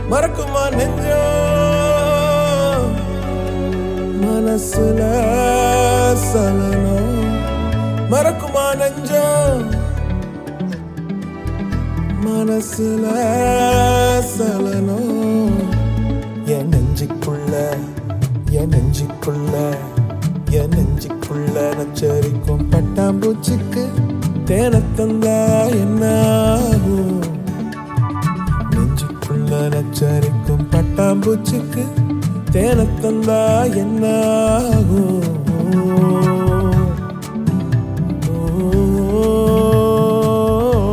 மறக்குமா நெஞ்சம் மனசுல சலனம் மறக்குமா நெஞ்சம் மனசுல சலனம் என் நெஞ்சுக்குள்ள என் நெஞ்சுக்குள்ள என் நெஞ்சுக்குள்ள நச்சரிக்கும் பட்டாம்பூச்சிக்கு தேனை தந்தா என்ன ஆகும் நெஞ்சுக்குள்ள நச்சரிக்கும் பட்டாம்பூச்சிக்கு தேனை தந்தா என்ன ஆகும்